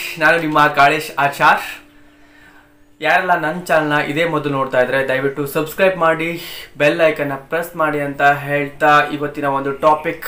ನಾನು ನಿಮ್ಮ ಕಾಳೇಶ್ ಆಚಾರ್ ಯಾರೆಲ್ಲ ನನ್ನ ಚಾನಲ್ನ ಇದೇ ಮೊದಲು ನೋಡ್ತಾ ಇದ್ರೆ ದಯವಿಟ್ಟು ಸಬ್ಸ್ಕ್ರೈಬ್ ಮಾಡಿ ಬೆಲ್ ಐಕನ್ನ ಪ್ರೆಸ್ ಮಾಡಿ ಅಂತ ಹೇಳ್ತಾ ಇವತ್ತಿನ ಒಂದು ಟಾಪಿಕ್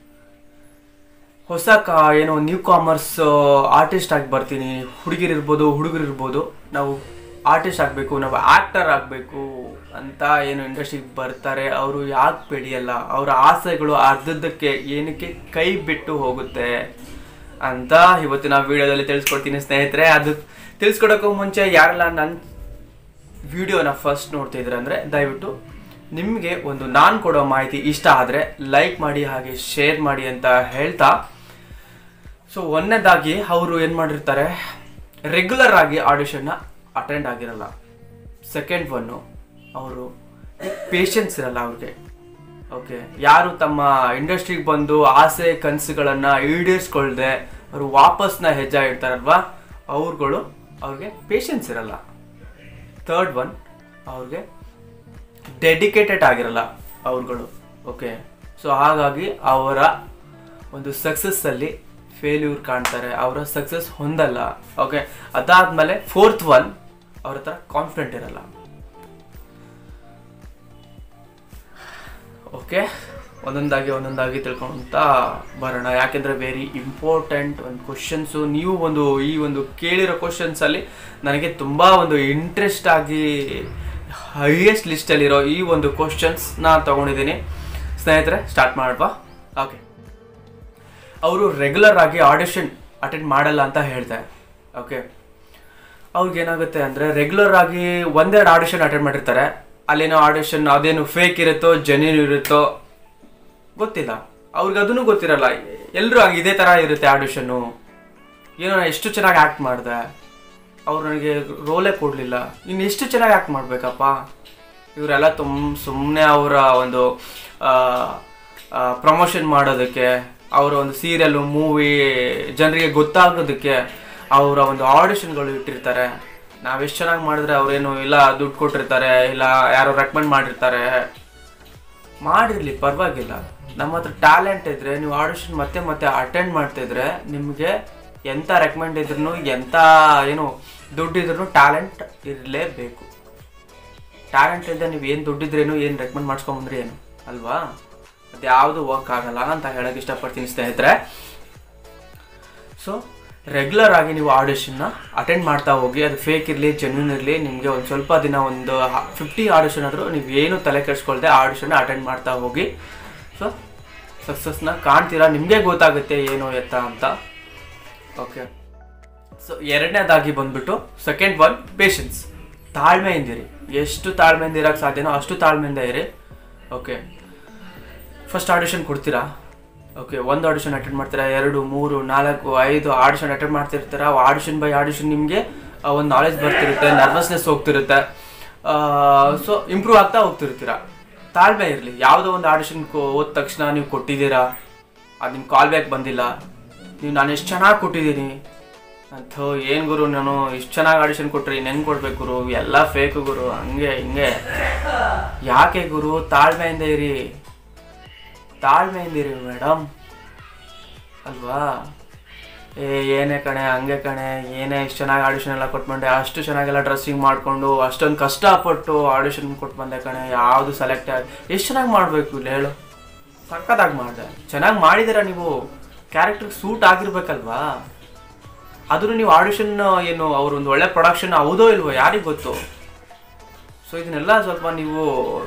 ಹೊಸ ಕಾ ಏನೋ ನ್ಯೂ ಕಾಮರ್ಸ್ ಆರ್ಟಿಸ್ಟ್ ಆಗಿ ಬರ್ತೀನಿ ಹುಡುಗಿರಿರ್ಬೋದು ಹುಡುಗರಿರ್ಬೋದು ನಾವು ಆರ್ಟಿಸ್ಟ್ ಆಗಬೇಕು ನಾವು ಆ್ಯಕ್ಟರ್ ಆಗಬೇಕು ಅಂತ ಏನು ಇಂಡಸ್ಟ್ರಿಗೆ ಬರ್ತಾರೆ ಅವರು ಯಾಕೆ ಬೆಳೆಯಲ್ಲ ಅವರ ಆಸೆಗಳು ಅರ್ಧದ್ದಕ್ಕೆ ಏನಕ್ಕೆ ಕೈ ಬಿಟ್ಟು ಹೋಗುತ್ತೆ ಅಂತ ಇವತ್ತಿನ ವಿಡಿಯೋದಲ್ಲಿ ತಿಳಿಸ್ಕೊಡ್ತೀನಿ ಸ್ನೇಹಿತರೆ ಅದು ತಿಳಿಸ್ಕೊಡೋಕ್ಕೂ ಮುಂಚೆ ಯಾರೆಲ್ಲ ನನ್ನ ವಿಡಿಯೋನ ಫಸ್ಟ್ ನೋಡ್ತಿದ್ರೆ ಅಂದರೆ ದಯವಿಟ್ಟು ನಿಮಗೆ ಒಂದು ನಾನು ಕೊಡೋ ಮಾಹಿತಿ ಇಷ್ಟ ಆದರೆ ಲೈಕ್ ಮಾಡಿ ಹಾಗೆ ಶೇರ್ ಮಾಡಿ ಅಂತ ಹೇಳ್ತಾ ಸೊ ಒಂದನೇದಾಗಿ ಅವರು ಏನು ಮಾಡಿರ್ತಾರೆ ರೆಗ್ಯುಲರ್ ಆಗಿ ಆಡಿಷನ್ನ ಅಟೆಂಡ್ ಆಗಿರಲ್ಲ ಸೆಕೆಂಡ್ ಒನ್ನು ಅವರು ಪೇಷನ್ಸ್ ಇರಲ್ಲ ಅವ್ರಿಗೆ ಓಕೆ ಯಾರು ತಮ್ಮ ಇಂಡಸ್ಟ್ರಿಗೆ ಬಂದು ಆಸೆ ಕನಸುಗಳನ್ನು ಈಡೇರಿಸ್ಕೊಳ್ದೆ ಅವರು ವಾಪಸ್ನ ಹೆಜ್ಜೆ ಇಡ್ತಾರಲ್ವಾ ಅವ್ರುಗಳು ಅವ್ರಿಗೆ ಪೇಷನ್ಸ್ ಇರಲ್ಲ ಥರ್ಡ್ ಒನ್ ಅವ್ರಿಗೆ ಡೆಡಿಕೇಟೆಡ್ ಆಗಿರಲ್ಲ ಅವ್ರುಗಳು ಓಕೆ ಸೊ ಹಾಗಾಗಿ ಅವರ ಒಂದು ಸಕ್ಸಸ್ಸಲ್ಲಿ ಫೇಲ್ಯೂರ್ ಕಾಣ್ತಾರೆ ಅವರ ಸಕ್ಸಸ್ ಹೊಂದಲ್ಲ ಓಕೆ ಅದಾದ್ಮೇಲೆ ಫೋರ್ತ್ ಒನ್ ಅವ್ರ ಹತ್ರ ಕಾನ್ಫಿಡೆಂಟ್ ಇರಲ್ಲ ಓಕೆ ಒಂದೊಂದಾಗಿ ಒಂದೊಂದಾಗಿ ತಿಳ್ಕೊಂತ ಬರೋಣ ಯಾಕೆಂದ್ರೆ ವೆರಿ ಇಂಪಾರ್ಟೆಂಟ್ ಒಂದು ಕ್ವಶನ್ಸು ನೀವು ಒಂದು ಈ ಒಂದು ಕೇಳಿರೋ ಕ್ವಶನ್ಸಲ್ಲಿ ನನಗೆ ತುಂಬ ಒಂದು ಇಂಟ್ರೆಸ್ಟ್ ಆಗಿ ಹೈಯೆಸ್ಟ್ ಲಿಸ್ಟಲ್ಲಿರೋ ಈ ಒಂದು ಕ್ವಶನ್ಸ್ನ ತಗೊಂಡಿದ್ದೀನಿ ಸ್ನೇಹಿತರೆ ಸ್ಟಾರ್ಟ್ ಮಾಡುವ ಓಕೆ ಅವರು ರೆಗ್ಯುಲರ್ ಆಗಿ ಆಡಿಷನ್ ಅಟೆಂಡ್ ಮಾಡಲ್ಲ ಅಂತ ಹೇಳ್ತಾರೆ ಓಕೆ ಅವ್ರಿಗೇನಾಗುತ್ತೆ ಅಂದರೆ ರೆಗ್ಯುಲರ್ ಆಗಿ ಒಂದೆರಡು ಆಡಿಷನ್ ಅಟೆಂಡ್ ಮಾಡಿರ್ತಾರೆ ಅಲ್ಲೇನೋ ಆಡಿಷನ್ ಅದೇನು ಫೇಕ್ ಇರುತ್ತೋ ಜೆನ್ಯೂನ್ ಇರುತ್ತೋ ಗೊತ್ತಿಲ್ಲ ಅವ್ರಿಗೆ ಅದನ್ನು ಗೊತ್ತಿರಲ್ಲ ಎಲ್ಲರೂ ಹಂಗೆ ಇದೇ ಥರ ಇರುತ್ತೆ ಆಡಿಷನ್ನು ಏನೋ ನಾನು ಎಷ್ಟು ಚೆನ್ನಾಗಿ ಆ್ಯಕ್ಟ್ ಮಾಡಿದೆ ಅವ್ರು ನನಗೆ ರೋಲೇ ಕೊಡಲಿಲ್ಲ ಇನ್ನು ಎಷ್ಟು ಚೆನ್ನಾಗಿ ಆ್ಯಕ್ಟ್ ಮಾಡಬೇಕಪ್ಪ ಇವರೆಲ್ಲ ತುಂಬ ಸುಮ್ಮನೆ ಅವರ ಒಂದು ಪ್ರಮೋಷನ್ ಮಾಡೋದಕ್ಕೆ ಅವರ ಒಂದು ಸೀರಿಯಲ್ಲು ಮೂವಿ ಜನರಿಗೆ ಗೊತ್ತಾಗೋದಕ್ಕೆ ಅವರ ಒಂದು ಆಡಿಷನ್ಗಳು ಇಟ್ಟಿರ್ತಾರೆ ನಾವೆಷ್ಟು ಚೆನ್ನಾಗಿ ಮಾಡಿದ್ರೆ ಅವರೇನು ಇಲ್ಲ ದುಡ್ಡು ಕೊಟ್ಟಿರ್ತಾರೆ ಇಲ್ಲ ಯಾರೋ ರೆಕಮೆಂಡ್ ಮಾಡಿರ್ತಾರೆ ಮಾಡಿರಲಿ ಪರವಾಗಿಲ್ಲ ನಮ್ಮ ಹತ್ರ ಟ್ಯಾಲೆಂಟ್ ಇದ್ರೆ ನೀವು ಆಡಿಷನ್ ಮತ್ತೆ ಮತ್ತೆ ಅಟೆಂಡ್ ಮಾಡ್ತಿದ್ರೆ ನಿಮಗೆ ಎಂಥ ರೆಕಮೆಂಡ್ ಇದ್ರೂ ಎಂಥ ಏನು ದುಡ್ಡಿದ್ರೂ ಟ್ಯಾಲೆಂಟ್ ಇರಲೇಬೇಕು ಟ್ಯಾಲೆಂಟ್ ಇಲ್ಲದೆ ನೀವು ಏನು ದುಡ್ಡಿದ್ರೇನು ಏನು ರೆಕಮೆಂಡ್ ಮಾಡಿಸ್ಕೊಂಬಂದ್ರೆ ಏನು ಅಲ್ವಾ ಅದು ಯಾವುದು ವರ್ಕ್ ಆಗಲ್ಲ ಅಂತ ಹೇಳಕ್ಕೆ ಇಷ್ಟಪಡ್ತೀನಿ ಸ್ನೇಹಿತರೆ ಸೊ ರೆಗ್ಯುಲರ್ ಆಗಿ ನೀವು ಆಡಿಷನ್ನ ಅಟೆಂಡ್ ಮಾಡ್ತಾ ಹೋಗಿ ಅದು ಫೇಕ್ ಇರಲಿ ಜೆನ್ಯೂನ್ ಇರಲಿ ನಿಮಗೆ ಒಂದು ಸ್ವಲ್ಪ ದಿನ ಒಂದು ಫಿಫ್ಟಿ ಆಡಿಷನ್ ಆದರೂ ನೀವು ಏನು ತಲೆ ಕೆಡಿಸ್ಕೊಳ್ದೆ ಆಡಿಷನ್ನ ಅಟೆಂಡ್ ಮಾಡ್ತಾ ಹೋಗಿ ಸೊ ಸಕ್ಸಸ್ನ ಕಾಣ್ತೀರಾ ನಿಮಗೆ ಗೊತ್ತಾಗುತ್ತೆ ಏನು ಎತ್ತ ಅಂತ ಓಕೆ ಸೊ ಎರಡನೇದಾಗಿ ಬಂದ್ಬಿಟ್ಟು ಸೆಕೆಂಡ್ ಒನ್ ಪೇಷನ್ಸ್ ತಾಳ್ಮೆಯಿಂದಿರಿ ಎಷ್ಟು ತಾಳ್ಮೆಯಿಂದ ಇರೋಕ್ಕೆ ಸಾಧ್ಯನೋ ಅಷ್ಟು ತಾಳ್ಮೆಯಿಂದ ಇರಿ ಓಕೆ ಫಸ್ಟ್ ಆಡಿಷನ್ ಕೊಡ್ತೀರಾ ಓಕೆ ಒಂದು ಆಡಿಷನ್ ಅಟೆಂಡ್ ಮಾಡ್ತೀರಾ ಎರಡು ಮೂರು ನಾಲ್ಕು ಐದು ಆಡಿಷನ್ ಅಟೆಂಡ್ ಮಾಡ್ತಿರ್ತೀರಾ ಆಡಿಷನ್ ಬೈ ಆಡಿಷನ್ ನಿಮಗೆ ಒಂದು ನಾಲೆಜ್ ಬರ್ತಿರುತ್ತೆ ನರ್ವಸ್ನೆಸ್ ಹೋಗ್ತಿರುತ್ತೆ ಸೊ ಇಂಪ್ರೂವ್ ಆಗ್ತಾ ಹೋಗ್ತಿರ್ತೀರಾ ತಾಳ್ಮೆ ಇರಲಿ ಯಾವುದೋ ಒಂದು ಆಡಿಷನ್ ಹೋದ ತಕ್ಷಣ ನೀವು ಕೊಟ್ಟಿದ್ದೀರಾ ಅದು ನಿಮ್ಮ ಕಾಲ್ ಬ್ಯಾಕ್ ಬಂದಿಲ್ಲ ನೀವು ನಾನು ಎಷ್ಟು ಚೆನ್ನಾಗಿ ಕೊಟ್ಟಿದ್ದೀನಿ ಅಂತ ಏನು ಗುರು ನಾನು ಇಷ್ಟು ಚೆನ್ನಾಗಿ ಆಡಿಷನ್ ಕೊಟ್ರಿ ಹೆಂಗೆ ಕೊಡ್ಬೇಕು ಗುರು ಎಲ್ಲ ಫೇಕು ಗುರು ಹಂಗೆ ಹಿಂಗೆ ಯಾಕೆ ಗುರು ತಾಳ್ಮೆಯಿಂದ ಇರಿ ತಾಳ್ಮೆಯಿಂದ ಇರಿ ಮೇಡಮ್ ಅಲ್ವಾ ಏ ಏನೇ ಕಣೆ ಹಂಗೆ ಕಣೆ ಏನೇ ಇಷ್ಟು ಚೆನ್ನಾಗಿ ಆಡಿಷನ್ ಎಲ್ಲ ಕೊಟ್ಕೊಂಡೆ ಅಷ್ಟು ಚೆನ್ನಾಗೆಲ್ಲ ಡ್ರೆಸ್ಸಿಂಗ್ ಮಾಡಿಕೊಂಡು ಅಷ್ಟೊಂದು ಕಷ್ಟಪಟ್ಟು ಆಡಿಷನ್ ಕೊಟ್ಟು ಬಂದೆ ಕಣೆ ಯಾವುದು ಸೆಲೆಕ್ಟ್ ಆಗಿ ಎಷ್ಟು ಚೆನ್ನಾಗಿ ಮಾಡಬೇಕು ಇಲ್ಲಿ ಹೇಳು ಸಕ್ಕತ್ತಾಗಿ ಮಾಡಿದೆ ಚೆನ್ನಾಗಿ ಮಾಡಿದ್ದೀರಾ ನೀವು ಕ್ಯಾರೆಕ್ಟರ್ಗೆ ಸೂಟ್ ಆಗಿರ್ಬೇಕಲ್ವಾ ಆದರೂ ನೀವು ಆಡಿಷನ್ ಏನು ಅವ್ರ ಒಂದು ಒಳ್ಳೆ ಪ್ರೊಡಕ್ಷನ್ ಹೌದೋ ಇಲ್ವೋ ಯಾರಿಗೆ ಗೊತ್ತು ಸೊ ಇದನ್ನೆಲ್ಲ ಸ್ವಲ್ಪ ನೀವು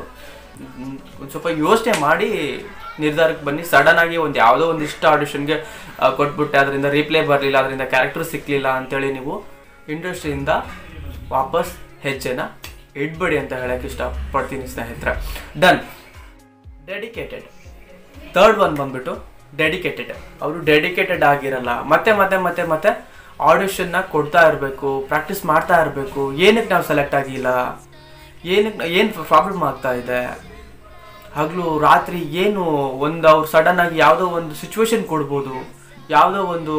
ಒಂದು ಸ್ವಲ್ಪ ಯೋಚನೆ ಮಾಡಿ ನಿರ್ಧಾರಕ್ಕೆ ಬನ್ನಿ ಸಡನ್ ಆಗಿ ಒಂದು ಯಾವುದೋ ಒಂದು ಇಷ್ಟ ಆಡಿಷನ್ಗೆ ಕೊಟ್ಬಿಟ್ಟೆ ಅದರಿಂದ ರೀಪ್ಲೇ ಬರಲಿಲ್ಲ ಅದರಿಂದ ಕ್ಯಾರೆಕ್ಟರ್ ಸಿಕ್ಕಲಿಲ್ಲ ಅಂತೇಳಿ ನೀವು ಇಂಡಸ್ಟ್ರಿಯಿಂದ ವಾಪಸ್ ಹೆಜ್ಜೆನ ಇಡ್ಬೇಡಿ ಅಂತ ಹೇಳಕ್ಕೆ ಇಷ್ಟಪಡ್ತೀನಿ ಸ್ನೇಹಿತರೆ ಡನ್ ಡೆಡಿಕೇಟೆಡ್ ಥರ್ಡ್ ಒನ್ ಬಂದ್ಬಿಟ್ಟು ಡೆಡಿಕೇಟೆಡ್ ಅವರು ಡೆಡಿಕೇಟೆಡ್ ಆಗಿರಲ್ಲ ಮತ್ತೆ ಮತ್ತೆ ಮತ್ತೆ ಮತ್ತೆ ಆಡಿಷನ್ನ ಕೊಡ್ತಾ ಇರಬೇಕು ಪ್ರಾಕ್ಟೀಸ್ ಮಾಡ್ತಾ ಇರಬೇಕು ಏನಕ್ಕೆ ನಾವು ಸೆಲೆಕ್ಟ್ ಆಗಿಲ್ಲ ಏನಕ್ಕೆ ಏನು ಪ್ರಾಬ್ಲಮ್ ಆಗ್ತಾ ಇದೆ ಹಗಲು ರಾತ್ರಿ ಏನು ಒಂದು ಅವ್ರು ಸಡನ್ ಆಗಿ ಯಾವುದೋ ಒಂದು ಸಿಚುವೇಶನ್ ಕೊಡ್ಬೋದು ಯಾವುದೋ ಒಂದು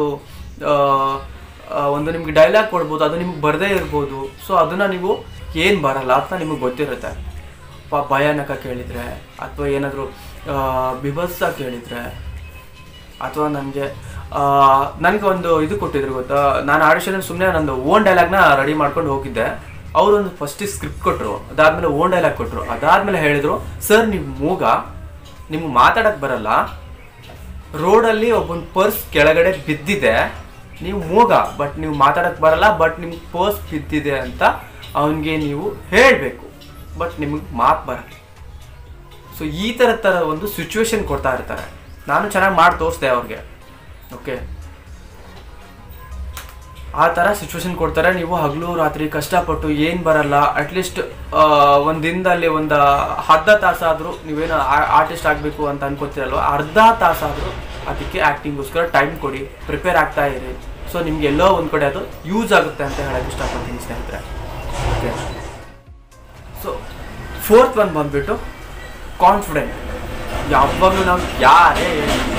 ಒಂದು ನಿಮ್ಗೆ ಡೈಲಾಗ್ ಕೊಡ್ಬೋದು ಅದು ನಿಮ್ಗೆ ಬರದೇ ಇರ್ಬೋದು ಸೊ ಅದನ್ನು ನೀವು ಏನು ಬರಲ್ಲ ಅಂತ ನಿಮಗೆ ಗೊತ್ತಿರುತ್ತೆ ಪ ಭಯಾನಕ ಕೇಳಿದರೆ ಅಥವಾ ಏನಾದರೂ ಬಿಭತ್ಸ ಕೇಳಿದರೆ ಅಥವಾ ನನಗೆ ನನಗೆ ಒಂದು ಇದು ಕೊಟ್ಟಿದ್ರು ಗೊತ್ತಾ ನಾನು ಆಡಿಷನ್ ಸುಮ್ಮನೆ ನಂದು ಓನ್ ಡೈಲಾಗ್ನ ರೆಡಿ ಮಾಡ್ಕೊಂಡು ಹೋಗಿದ್ದೆ ಅವರೊಂದು ಫಸ್ಟ್ ಸ್ಕ್ರಿಪ್ಟ್ ಕೊಟ್ಟರು ಅದಾದ್ಮೇಲೆ ಓನ್ ಡೈಲಾಗ್ ಕೊಟ್ಟರು ಅದಾದ್ಮೇಲೆ ಹೇಳಿದ್ರು ಸರ್ ನೀವು ಮೂಗ ನಿಮ್ಗೆ ಮಾತಾಡಕ್ ಬರಲ್ಲ ರೋಡಲ್ಲಿ ಒಬ್ಬನ ಪರ್ಸ್ ಕೆಳಗಡೆ ಬಿದ್ದಿದೆ ನೀವು ಮೂಗ ಬಟ್ ನೀವು ಮಾತಾಡಕ್ ಬರಲ್ಲ ಬಟ್ ನಿಮ್ಗೆ ಪರ್ಸ್ ಬಿದ್ದಿದೆ ಅಂತ ಅವನಿಗೆ ನೀವು ಹೇಳಬೇಕು ಬಟ್ ನಿಮಗೆ ಮಾತು ಬರಲ್ಲ ಸೊ ಈ ಥರ ಥರ ಒಂದು ಸಿಚುವೇಶನ್ ಕೊಡ್ತಾ ಇರ್ತಾರೆ ನಾನು ಚೆನ್ನಾಗಿ ಮಾಡಿ ತೋರಿಸ್ದೆ ಅವ್ರಿಗೆ ಓಕೆ ಆ ಥರ ಸಿಚುವೇಶನ್ ಕೊಡ್ತಾರೆ ನೀವು ಹಗಲು ರಾತ್ರಿ ಕಷ್ಟಪಟ್ಟು ಏನು ಬರಲ್ಲ ಅಟ್ಲೀಸ್ಟ್ ಒಂದು ದಿನದಲ್ಲಿ ಒಂದು ಅರ್ಧ ತಾಸಾದರೂ ನೀವೇನು ಆರ್ಟಿಸ್ಟ್ ಆಗಬೇಕು ಅಂತ ಅನ್ಕೋತೀರಲ್ವ ಅರ್ಧ ತಾಸಾದರೂ ಅದಕ್ಕೆ ಆ್ಯಕ್ಟಿಂಗ್ಗೋಸ್ಕರ ಟೈಮ್ ಕೊಡಿ ಪ್ರಿಪೇರ್ ಆಗ್ತಾ ಇರಿ ಸೊ ನಿಮ್ಗೆ ಎಲ್ಲೋ ಒಂದು ಕಡೆ ಅದು ಯೂಸ್ ಆಗುತ್ತೆ ಅಂತ ಹೇಳಕ್ಕೆ ಇಷ್ಟಪಡ್ತೀನಿ ಸ್ನೇಹಿತರೆ ಓಕೆ ಸೊ ಫೋರ್ತ್ ಒನ್ ಬಂದ್ಬಿಟ್ಟು ಕಾನ್ಫಿಡೆಂಟ್ ಯಾವಾಗಲೂ ನಾವು ಯಾರೇ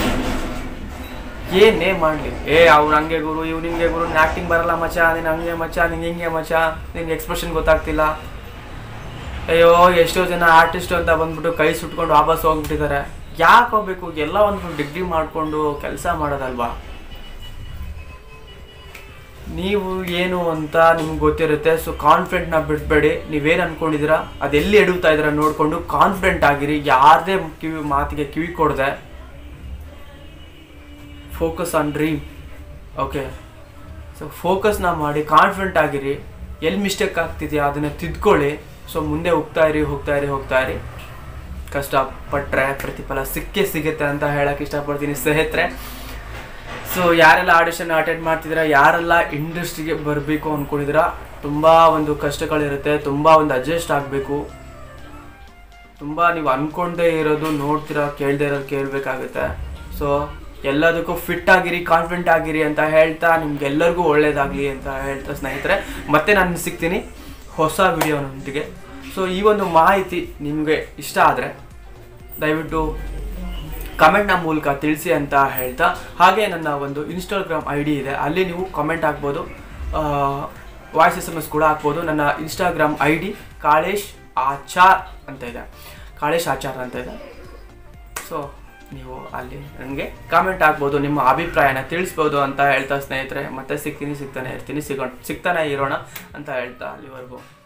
ಏನೇ ಮಾಡಲಿ ಏ ಅವ್ನು ಹಂಗೆ ಗುರು ಇವ್ನು ಹಿಂಗೆ ಗುರು ನಿನ್ನ ಆ್ಯಕ್ಟಿಂಗ್ ಬರಲ್ಲ ಮಚ್ಚ ನೀನು ಹಂಗೆ ಮಚ್ಚ ನಿಂಗೆ ಹಿಂಗೆ ಮಚ್ಚ ನಿನ್ಗೆ ಎಕ್ಸ್ಪ್ರೆಷನ್ ಗೊತ್ತಾಗ್ತಿಲ್ಲ ಅಯ್ಯೋ ಎಷ್ಟೋ ಜನ ಆರ್ಟಿಸ್ಟ್ ಅಂತ ಬಂದ್ಬಿಟ್ಟು ಕೈ ಸುಟ್ಕೊಂಡು ವಾಪಸ್ ಹೋಗ್ಬಿಟ್ಟಿದ್ದಾರೆ ಯಾಕೆ ಹೋಗ್ಬೇಕು ಎಲ್ಲ ಒಂದು ಡಿಗ್ರಿ ಮಾಡಿಕೊಂಡು ಕೆಲಸ ಮಾಡೋದಲ್ವಾ ನೀವು ಏನು ಅಂತ ನಿಮ್ಗೆ ಗೊತ್ತಿರುತ್ತೆ ಸೊ ಕಾನ್ಫಿಡೆಂಟ್ನ ಬಿಡಬೇಡಿ ನೀವೇನು ಅನ್ಕೊಂಡಿದ್ದೀರಾ ಅದೆಲ್ಲಿ ಎಡುತ್ತಾ ಇದ್ದೀರಾ ನೋಡಿಕೊಂಡು ಕಾನ್ಫಿಡೆಂಟ್ ಆಗಿರಿ ಯಾರದೇ ಕಿವಿ ಮಾತಿಗೆ ಕಿವಿ ಕೊಡದೆ focus on dream okay so ಫೋಕಸ್ನ ಮಾಡಿ ಕಾನ್ಫಿಡೆಂಟ್ ಆಗಿರಿ ಎಲ್ಲಿ ಮಿಸ್ಟೇಕ್ ಆಗ್ತಿದೆಯಾ ಅದನ್ನು ತಿದ್ಕೊಳ್ಳಿ ಸೊ ಮುಂದೆ ಹೋಗ್ತಾ ಇರಿ ಹೋಗ್ತಾ ಇರಿ ಹೋಗ್ತಾ ಇರಿ ಕಷ್ಟಪಟ್ಟರೆ ಪ್ರತಿಫಲ ಸಿಕ್ಕೇ ಸಿಗುತ್ತೆ ಅಂತ ಹೇಳಕ್ಕೆ ಇಷ್ಟಪಡ್ತೀನಿ ಸ್ನೇಹಿತರೆ ಸೊ ಯಾರೆಲ್ಲ ಆಡಿಷನ್ ಅಟೆಂಡ್ ಮಾಡ್ತಿದ್ದೀರಾ ಯಾರೆಲ್ಲ ಇಂಡಸ್ಟ್ರಿಗೆ ಬರಬೇಕು ಅಂದ್ಕೊಂಡಿದ್ದೀರಾ ತುಂಬ ಒಂದು ಕಷ್ಟಗಳಿರುತ್ತೆ ತುಂಬ ಒಂದು ಅಡ್ಜಸ್ಟ್ ಆಗಬೇಕು ತುಂಬ ನೀವು ಅನ್ಕೊಂಡೇ ಇರೋದು ನೋಡ್ತೀರಾ ಕೇಳದೇ ಇರೋದು ಕೇಳಬೇಕಾಗುತ್ತೆ ಸೊ ಎಲ್ಲದಕ್ಕೂ ಫಿಟ್ ಆಗಿರಿ ಕಾನ್ಫಿಡೆಂಟ್ ಆಗಿರಿ ಅಂತ ಹೇಳ್ತಾ ನಿಮ್ಗೆಲ್ಲರಿಗೂ ಒಳ್ಳೇದಾಗಲಿ ಅಂತ ಹೇಳ್ತಾ ಸ್ನೇಹಿತರೆ ಮತ್ತೆ ನಾನು ಸಿಗ್ತೀನಿ ಹೊಸ ವಿಡಿಯೋನೊಂದಿಗೆ ಸೊ ಈ ಒಂದು ಮಾಹಿತಿ ನಿಮಗೆ ಇಷ್ಟ ಆದರೆ ದಯವಿಟ್ಟು ಕಮೆಂಟ್ನ ಮೂಲಕ ತಿಳಿಸಿ ಅಂತ ಹೇಳ್ತಾ ಹಾಗೆ ನನ್ನ ಒಂದು ಇನ್ಸ್ಟಾಗ್ರಾಮ್ ಐ ಡಿ ಇದೆ ಅಲ್ಲಿ ನೀವು ಕಮೆಂಟ್ ಹಾಕ್ಬೋದು ವಾಯ್ಸ್ ಎಸ್ ಎಮ್ ಎಸ್ ಕೂಡ ಹಾಕ್ಬೋದು ನನ್ನ Instagram I D Kalesh Achar ಅಂತ ಇದೆ ಕಾಳೇಶ್ ಆಚಾರ್ ಅಂತ ಇದೆ ಸೊ ನೀವು ಅಲ್ಲಿ ನನಗೆ ಕಾಮೆಂಟ್ ಹಾಕ್ಬೋದು ನಿಮ್ಮ ಅಭಿಪ್ರಾಯನ ತಿಳಿಸ್ಬೋದು ಅಂತ ಹೇಳ್ತಾ ಸ್ನೇಹಿತರೆ ಮತ್ತೆ ಸಿಗ್ತೀನಿ ಸಿಗ್ತಾನೆ ಇರ್ತೀನಿ ಸಿಗೋಣ ಸಿಗ್ತಾನೆ ಇರೋಣ ಅಂತ ಹೇಳ್ತಾ ಅಲ್ಲಿವರೆಗೂ